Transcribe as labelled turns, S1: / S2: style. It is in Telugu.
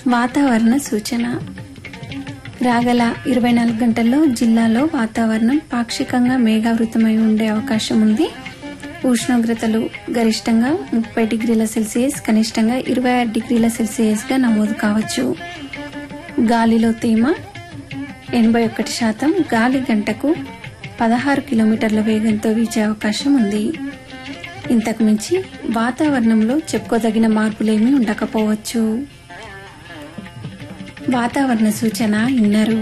S1: వాతావరణ సూచన రాగల ఇరవై నాలుగు గంటల్లో జిల్లాలో వాతావరణం పాక్షికంగా మేఘావృతమై ఉండే అవకాశం ఉంది ఉష్ణోగ్రతలు గరిష్టంగా ముప్పై డిగ్రీల సెల్సియస్ కనిష్టంగా ఇరవై ఆరు డిగ్రీల సెల్సియస్గా నమోదు కావచ్చు గాలిలో తేమ ఎనభై ఒకటి శాతం గాలి గంటకు పదహారు కిలోమీటర్ల వేగంతో వీచే అవకాశం ఉంది ఇంతకు మించి వాతావరణంలో చెప్పుకోదగిన మార్పులేమీ ఉండకపోవచ్చు వాతావరణ సూచన ఇన్నారు